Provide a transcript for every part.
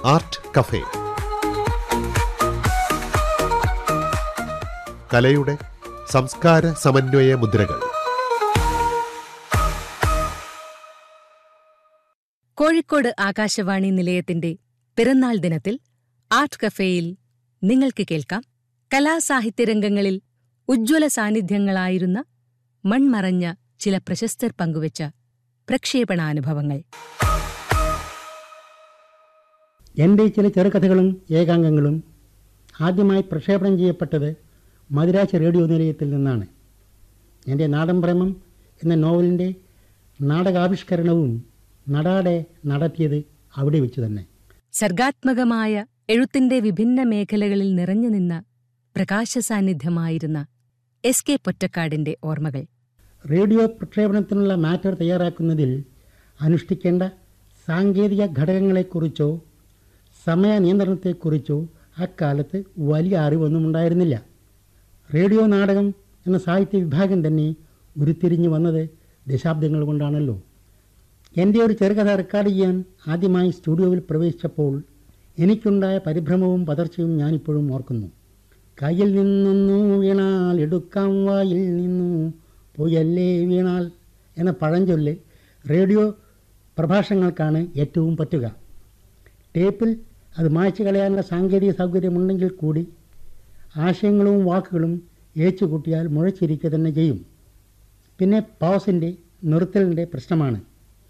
art cafe കലയുടെ സംസ്കാര സമന്വയ മുദ്രകൾ കോഴിക്കോട് ആകാശവാണി നിലയത്തിന്റെ പിറന്നാൾ ദിനത്തിൽ ആർട്ട് കഫേയിൽ നിങ്ങൾക്ക് കേൾക്കാം കലാസാഹിത്യരംഗങ്ങളിൽ ഉജ്ജ്വല സാന്നിധ്യങ്ങളായിരുന്ന മൺമറഞ്ഞ ചില പ്രശസ്തർ പങ്കുവച്ച പ്രക്ഷേപണാനുഭവങ്ങൾ എൻ്റെ ചില ചെറുകഥകളും ഏകാംഗങ്ങളും ആദ്യമായി പ്രക്ഷേപണം ചെയ്യപ്പെട്ടത് മദിരാശ് റേഡിയോ നിലയത്തിൽ നിന്നാണ് എൻ്റെ നാടൻ പ്രേമം എന്ന നോവലിൻ്റെ നാടകാവിഷ്കരണവും നടാടെ നടത്തിയത് അവിടെ വെച്ച് തന്നെ സർഗാത്മകമായ എഴുത്തിന്റെ വിഭിന്ന മേഖലകളിൽ നിറഞ്ഞുനിന്ന പ്രകാശസാന്നിധ്യമായിരുന്ന എസ് കെ പൊറ്റക്കാടിന്റെ ഓർമ്മകൾ റേഡിയോ പ്രക്ഷേപണത്തിനുള്ള മാറ്റർ തയ്യാറാക്കുന്നതിൽ അനുഷ്ഠിക്കേണ്ട സാങ്കേതിക ഘടകങ്ങളെക്കുറിച്ചോ സമയ നിയന്ത്രണത്തെക്കുറിച്ചോ അക്കാലത്ത് വലിയ അറിവൊന്നും ഉണ്ടായിരുന്നില്ല റേഡിയോ നാടകം എന്ന സാഹിത്യ വിഭാഗം തന്നെ ഉരുത്തിരിഞ്ഞു വന്നത് ദശാബ്ദങ്ങൾ കൊണ്ടാണല്ലോ എൻ്റെ ഒരു ചെറുകഥ റെക്കോർഡ് ചെയ്യാൻ ആദ്യമായി സ്റ്റുഡിയോയിൽ പ്രവേശിച്ചപ്പോൾ എനിക്കുണ്ടായ പരിഭ്രമവും പതർച്ചയും ഞാനിപ്പോഴും ഓർക്കുന്നു കയ്യിൽ നിന്നൊന്നു വീണാൽ എടുക്കാം വായിൽ നിന്നു പോയല്ലേ വീണാൽ എന്ന പഴഞ്ചൊല്ല് റേഡിയോ പ്രഭാഷണങ്ങൾക്കാണ് ഏറ്റവും പറ്റുക ടേപ്പിൽ അത് മായ്ച്ചു കളയാനുള്ള സാങ്കേതിക സൗകര്യമുണ്ടെങ്കിൽ കൂടി ആശയങ്ങളും വാക്കുകളും ഏച്ചു കൂട്ടിയാൽ മുഴച്ചിരിക്കുക തന്നെ ചെയ്യും പിന്നെ പൗസിൻ്റെ നിർത്തലിൻ്റെ പ്രശ്നമാണ്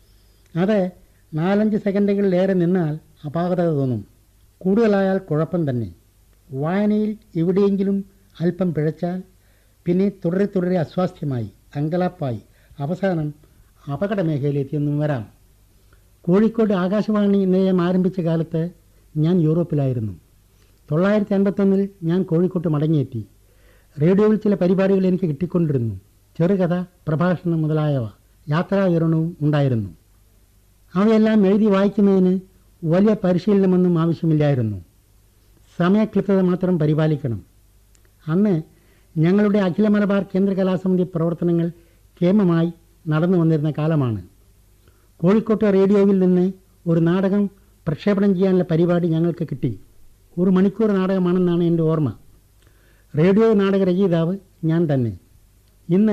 അത് നാലഞ്ച് സെക്കൻഡുകളിലേറെ നിന്നാൽ അപാകത തോന്നും കൂടുതലായാൽ കുഴപ്പം തന്നെ വായനയിൽ എവിടെയെങ്കിലും അല്പം പിഴച്ചാൽ പിന്നെ തുടരെ തുടരെ അസ്വാസ്ഥ്യമായി അങ്കലാപ്പായി അവസാനം അപകട മേഖലയിലെത്തിയെന്നും വരാം കോഴിക്കോട് ആകാശവാണി നിലയം ആരംഭിച്ച കാലത്ത് ഞാൻ യൂറോപ്പിലായിരുന്നു തൊള്ളായിരത്തി അൻപത്തൊന്നിൽ ഞാൻ കോഴിക്കോട്ട് മടങ്ങിയെത്തി റേഡിയോയിൽ ചില പരിപാടികൾ എനിക്ക് കിട്ടിക്കൊണ്ടിരുന്നു ചെറുകഥ പ്രഭാഷണം മുതലായവ യാത്രാവിവരണവും ഉണ്ടായിരുന്നു അവയെല്ലാം എഴുതി വായിക്കുന്നതിന് വലിയ പരിശീലനമൊന്നും ആവശ്യമില്ലായിരുന്നു സമയക്ലിപ്തത മാത്രം പരിപാലിക്കണം അന്ന് ഞങ്ങളുടെ അഖില മലബാർ കേന്ദ്ര കലാസമിതി പ്രവർത്തനങ്ങൾ കേമമായി നടന്നു വന്നിരുന്ന കാലമാണ് കോഴിക്കോട്ടെ റേഡിയോയിൽ നിന്ന് ഒരു നാടകം പ്രക്ഷേപണം ചെയ്യാനുള്ള പരിപാടി ഞങ്ങൾക്ക് കിട്ടി ഒരു മണിക്കൂർ നാടകമാണെന്നാണ് എൻ്റെ ഓർമ്മ റേഡിയോ നാടക രചയിതാവ് ഞാൻ തന്നെ ഇന്ന്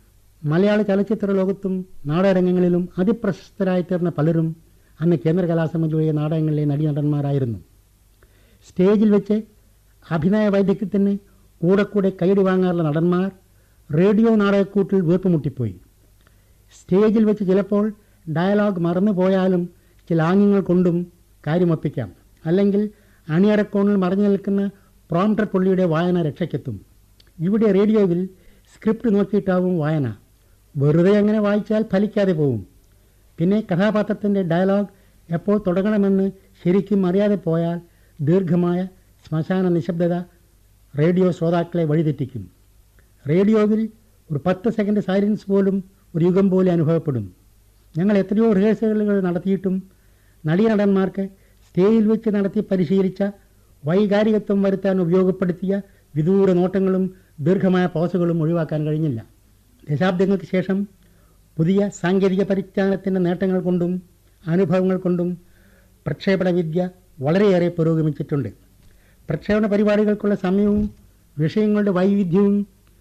മലയാള ചലച്ചിത്ര ലോകത്തും നാടകരംഗങ്ങളിലും അതിപ്രശസ്തരായിത്തീർന്ന പലരും അന്ന് കേന്ദ്ര കലാസമിതിയുടെ നാടകങ്ങളിലെ നടീനടന്മാരായിരുന്നു സ്റ്റേജിൽ വെച്ച് അഭിനയ വൈദഗ്ധ്യത്തിന് കൂടെ കൂടെ കൈയടി വാങ്ങാറുള്ള നടന്മാർ റേഡിയോ നാടകക്കൂട്ടിൽ വീർപ്പുമുട്ടിപ്പോയി സ്റ്റേജിൽ വെച്ച് ചിലപ്പോൾ ഡയലോഗ് മറന്നു പോയാലും ചില ആംഗ്യങ്ങൾ കൊണ്ടും കാര്യമൊപ്പിക്കാം അല്ലെങ്കിൽ അണിയറക്കോണിൽ മറഞ്ഞു നിൽക്കുന്ന പ്രോംപ്റ്റർ പുള്ളിയുടെ വായന രക്ഷയ്ക്കെത്തും ഇവിടെ റേഡിയോയിൽ സ്ക്രിപ്റ്റ് നോക്കിയിട്ടാവും വായന വെറുതെ അങ്ങനെ വായിച്ചാൽ ഫലിക്കാതെ പോവും പിന്നെ കഥാപാത്രത്തിൻ്റെ ഡയലോഗ് എപ്പോൾ തുടങ്ങണമെന്ന് ശരിക്കും അറിയാതെ പോയാൽ ദീർഘമായ ശ്മശാന നിശബ്ദത റേഡിയോ ശ്രോതാക്കളെ വഴിതെറ്റിക്കും റേഡിയോയിൽ ഒരു പത്ത് സെക്കൻഡ് സൈലൻസ് പോലും ഒരു യുഗം പോലെ അനുഭവപ്പെടും ഞങ്ങൾ എത്രയോ റിഹേഴ്സലുകൾ നടത്തിയിട്ടും നടീനടന്മാർക്ക് സ്റ്റേജിൽ വെച്ച് നടത്തി പരിശീലിച്ച വൈകാരികത്വം വരുത്താൻ ഉപയോഗപ്പെടുത്തിയ വിദൂര നോട്ടങ്ങളും ദീർഘമായ പോസുകളും ഒഴിവാക്കാൻ കഴിഞ്ഞില്ല ദശാബ്ദങ്ങൾക്ക് ശേഷം പുതിയ സാങ്കേതിക പരിജ്ഞാനത്തിൻ്റെ നേട്ടങ്ങൾ കൊണ്ടും അനുഭവങ്ങൾ കൊണ്ടും പ്രക്ഷേപണ വിദ്യ വളരെയേറെ പുരോഗമിച്ചിട്ടുണ്ട് പ്രക്ഷേപണ പരിപാടികൾക്കുള്ള സമയവും വിഷയങ്ങളുടെ വൈവിധ്യവും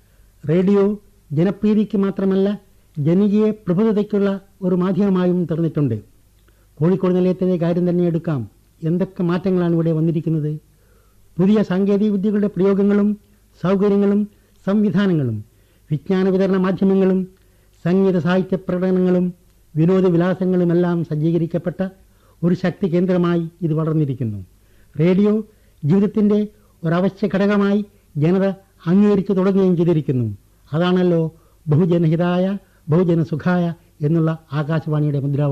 റേഡിയോ ജനപ്രീതിക്ക് മാത്രമല്ല ജനകീയ പ്രബുദ്ധതയ്ക്കുള്ള ഒരു മാധ്യമമായും തീർന്നിട്ടുണ്ട് കോഴിക്കോട് നിലയത്തിൻ്റെ കാര്യം തന്നെ എടുക്കാം എന്തൊക്കെ മാറ്റങ്ങളാണ് ഇവിടെ വന്നിരിക്കുന്നത് പുതിയ സാങ്കേതിക വിദ്യകളുടെ പ്രയോഗങ്ങളും സൗകര്യങ്ങളും സംവിധാനങ്ങളും വിജ്ഞാന വിതരണ മാധ്യമങ്ങളും സംഗീത സാഹിത്യ പ്രകടനങ്ങളും വിനോദവിലാസങ്ങളുമെല്ലാം സജ്ജീകരിക്കപ്പെട്ട ഒരു ശക്തി കേന്ദ്രമായി ഇത് വളർന്നിരിക്കുന്നു റേഡിയോ ജീവിതത്തിൻ്റെ ഒരവശ്യ ഘടകമായി ജനത അംഗീകരിച്ചു തുടങ്ങുകയും ചെയ്തിരിക്കുന്നു അതാണല്ലോ ബഹുജനഹിതായ ബഹുജനസുഖായ എന്നുള്ള ആകാശവാണിയുടെ മുദ്രാവാക്യം